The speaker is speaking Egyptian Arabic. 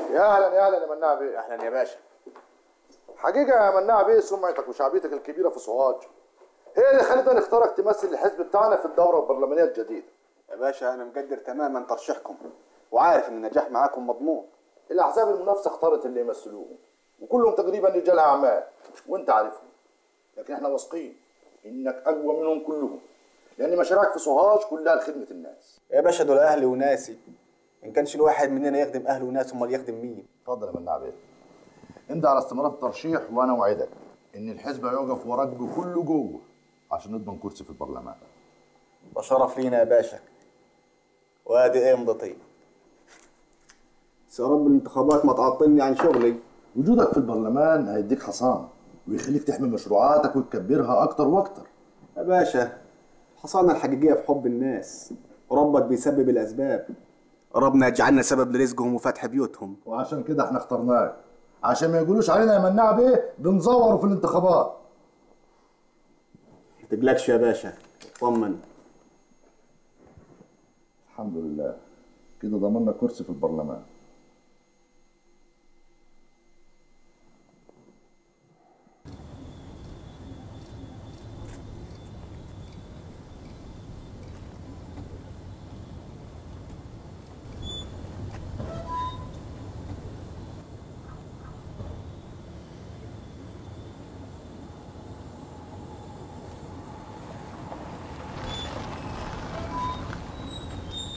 يا اهلا يا اهلا يا مناع بيه اهلا يا باشا حقيقه يا مناع بيه سمعتك وشعبيتك الكبيره في سوهاج هي اللي خلتنا نختارك تمثل الحزب بتاعنا في الدوره البرلمانيه الجديده يا باشا انا مقدر تماما ترشيحكم وعارف ان النجاح معاكم مضمون الاحزاب المنافسه اختارت اللي يمثلوهم وكلهم تقريبا رجال اعمال وانت عارفهم لكن احنا واثقين انك اقوى منهم كلهم لان مشاريعك في سوهاج كلها لخدمه الناس يا باشا دول اهلي وناسي ان كانش الواحد مننا يخدم اهله وناسه امال يخدم مين اتفضل يا مناع بيه انت على استمرار الترشيح وانا اوعدك ان الحزب هيقف وراك بكل جوه عشان نضمن كرسي في البرلمان ده شرف لينا يا باشا وادي ايه مضطي بس يا رب الانتخابات ما تعطلني عن شغلي وجودك في البرلمان هيديك حصانه ويخليك تحمي مشروعاتك وتكبرها اكتر واكتر يا باشا الحصانة الحقيقية في حب الناس وربك بيسبب الأسباب ربنا يجعلنا سبب لرزقهم وفتح بيوتهم وعشان كده احنا اخترناك عشان ما يقولوش علينا يا مناع بيه بنزوروا في الانتخابات ما تقلقش يا باشا طمن الحمد لله كده ضمننا كرسي في البرلمان